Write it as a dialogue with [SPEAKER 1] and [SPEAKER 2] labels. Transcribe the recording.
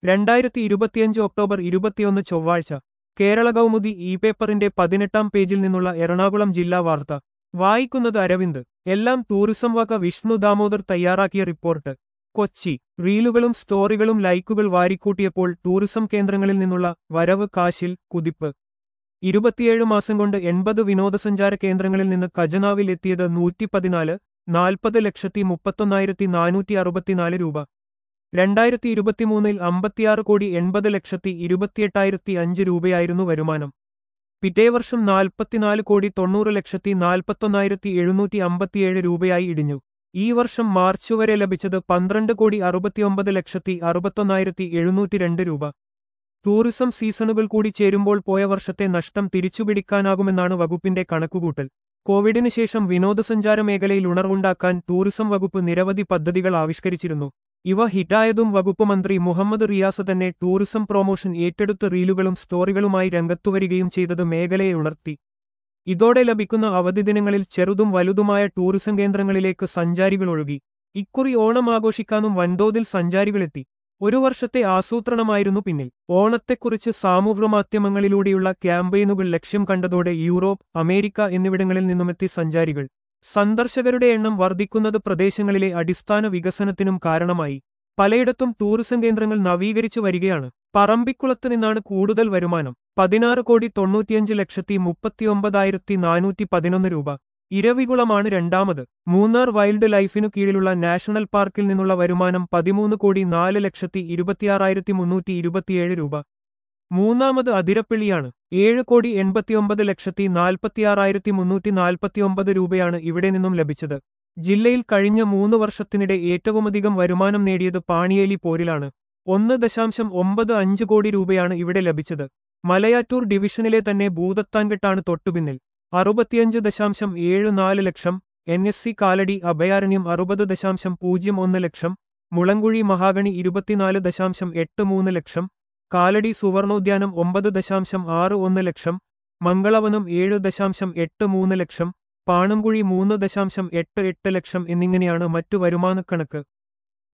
[SPEAKER 1] രണ്ടായിരത്തി ഇരുപത്തിയഞ്ച് ഒക്ടോബർ ഇരുപത്തിയൊന്ന് ചൊവ്വാഴ്ച കേരള കൗമുദി ഇ പേപ്പറിന്റെ പതിനെട്ടാം പേജിൽ നിന്നുള്ള എറണാകുളം ജില്ലാ വാർത്ത വായിക്കുന്നത് അരവിന്ദ് എല്ലാം ടൂറിസം വക വിഷ്ണു ദാമോദർ തയ്യാറാക്കിയ റിപ്പോർട്ട് കൊച്ചി റീലുകളും സ്റ്റോറികളും ലൈക്കുകൾ വാരിക്കൂട്ടിയപ്പോൾ ടൂറിസം കേന്ദ്രങ്ങളിൽ നിന്നുള്ള വരവ് കാശിൽ കുതിപ്പ് ഇരുപത്തിയേഴ് മാസം കൊണ്ട് എൺപത് വിനോദസഞ്ചാര കേന്ദ്രങ്ങളിൽ നിന്ന് ഖജനാവിൽ എത്തിയത് നൂറ്റി പതിനാല് നാൽപ്പത് ലക്ഷത്തി മുപ്പത്തൊന്നായിരത്തി നാനൂറ്റി അറുപത്തിനാല് രൂപ രണ്ടായിരത്തി ഇരുപത്തിമൂന്നിൽ അമ്പത്തിയാറ് കോടി എൺപത് ലക്ഷത്തി ഇരുപത്തിയെട്ടായിരത്തി അഞ്ച് രൂപയായിരുന്നു വരുമാനം പിറ്റേ വർഷം നാൽപ്പത്തിനാല് കോടി തൊണ്ണൂറ് ലക്ഷത്തി നാൽപ്പത്തൊന്നായിരത്തി എഴുന്നൂറ്റി അമ്പത്തിയേഴ് രൂപയായി ഇടിഞ്ഞു ഈ വർഷം മാർച്ച് വരെ ലഭിച്ചത് പന്ത്രണ്ട് കോടി അറുപത്തിയൊമ്പത് ലക്ഷത്തി അറുപത്തൊന്നായിരത്തി എഴുന്നൂറ്റി രണ്ട് രൂപ ടൂറിസം സീസണുകൾ കൂടി ചേരുമ്പോൾ പോയ വർഷത്തെ നഷ്ടം തിരിച്ചുപിടിക്കാനാകുമെന്നാണ് വകുപ്പിന്റെ കണക്കുകൂട്ടൽ കോവിഡിന് ശേഷം വിനോദസഞ്ചാര മേഖലയിൽ ഉണർവുണ്ടാക്കാൻ ടൂറിസം വകുപ്പ് നിരവധി പദ്ധതികൾ ആവിഷ്കരിച്ചിരുന്നു ഇവ ഹിറ്റായതും വകുപ്പ് മന്ത്രി മുഹമ്മദ് റിയാസ് തന്നെ ടൂറിസം പ്രൊമോഷൻ ഏറ്റെടുത്ത് റീലുകളും സ്റ്റോറികളുമായി രംഗത്തുവരികയും ചെയ്തത് മേഖലയെ ഉണർത്തി ഇതോടെ ലഭിക്കുന്ന അവധി ദിനങ്ങളിൽ ചെറുതും വലുതുമായ ടൂറിസം കേന്ദ്രങ്ങളിലേക്ക് സഞ്ചാരികൾ ഒഴുകി ഇക്കുറി ഓണം ആഘോഷിക്കാനും വൻതോതിൽ സഞ്ചാരികളെത്തി ഒരു വർഷത്തെ ആസൂത്രണമായിരുന്നു പിന്നിൽ ഓണത്തെക്കുറിച്ച് സാമൂഹ്യമാധ്യമങ്ങളിലൂടെയുള്ള ക്യാമ്പയിനുകൾ ലക്ഷ്യം കണ്ടതോടെ യൂറോപ്പ് അമേരിക്ക എന്നിവിടങ്ങളിൽ നിന്നുമെത്തി സഞ്ചാരികൾ സന്ദർശകരുടെ എണ്ണം വർദ്ധിക്കുന്നത് പ്രദേശങ്ങളിലെ അടിസ്ഥാന വികസനത്തിനും കാരണമായി പലയിടത്തും ടൂറിസം കേന്ദ്രങ്ങൾ നവീകരിച്ചു വരികയാണ് പറമ്പിക്കുളത്ത് നിന്നാണ് കൂടുതൽ വരുമാനം പതിനാറ് കോടി തൊണ്ണൂറ്റിയഞ്ച് ലക്ഷത്തി മുപ്പത്തിയൊമ്പതായിരത്തി നാനൂറ്റി പതിനൊന്ന് രൂപ ഇരവികുളമാണ് രണ്ടാമത് മൂന്നാർ വൈൽഡ് ലൈഫിനു കീഴിലുള്ള നാഷണൽ പാർക്കിൽ നിന്നുള്ള വരുമാനം പതിമൂന്ന് കോടി നാല് ലക്ഷത്തി ഇരുപത്തിയാറായിരത്തി മുന്നൂറ്റി ഇരുപത്തിയേഴ് രൂപ മൂന്നാമത് അതിരപ്പിള്ളിയാണ് ഏഴ് കോടി എൺപത്തിയൊമ്പത് ലക്ഷത്തി നാൽപ്പത്തിയാറായിരത്തി മുന്നൂറ്റി നാൽപ്പത്തിയൊമ്പത് രൂപയാണ് ഇവിടെ നിന്നും ലഭിച്ചത് ജില്ലയിൽ കഴിഞ്ഞ മൂന്ന് വർഷത്തിനിടെ ഏറ്റവുമധികം വരുമാനം നേടിയത് പാണിയേലി പോരിലാണ് ഒന്ന് ദശാംശം ഒമ്പത് അഞ്ച് കോടി രൂപയാണ് ഇവിടെ ലഭിച്ചത് മലയാറ്റൂർ ഡിവിഷനിലെ തന്നെ ഭൂതത്താൻകെട്ടാണ് തൊട്ടുപിന്നിൽ അറുപത്തിയഞ്ച് ദശാംശം ഏഴ് നാല് ലക്ഷം N S C Kalady Abhayaranyam അറുപത് ദശാംശം പൂജ്യം ഒന്ന് ലക്ഷം മുളങ്കുഴി മഹാഗണി ഇരുപത്തിനാല് ദശാംശം എട്ട് മൂന്ന് ലക്ഷം കാലടി സുവർണോദ്യാനം ഒമ്പത് ദശാംശം ആറ് ഒന്ന് ലക്ഷം മംഗളവനം ഏഴ് ദശാംശം എട്ട് മൂന്ന് ലക്ഷം പാണംകുഴി മൂന്ന് ദശാംശം എട്ട് എട്ട് ലക്ഷം എന്നിങ്ങനെയാണ് മറ്റു വരുമാനക്കണക്ക്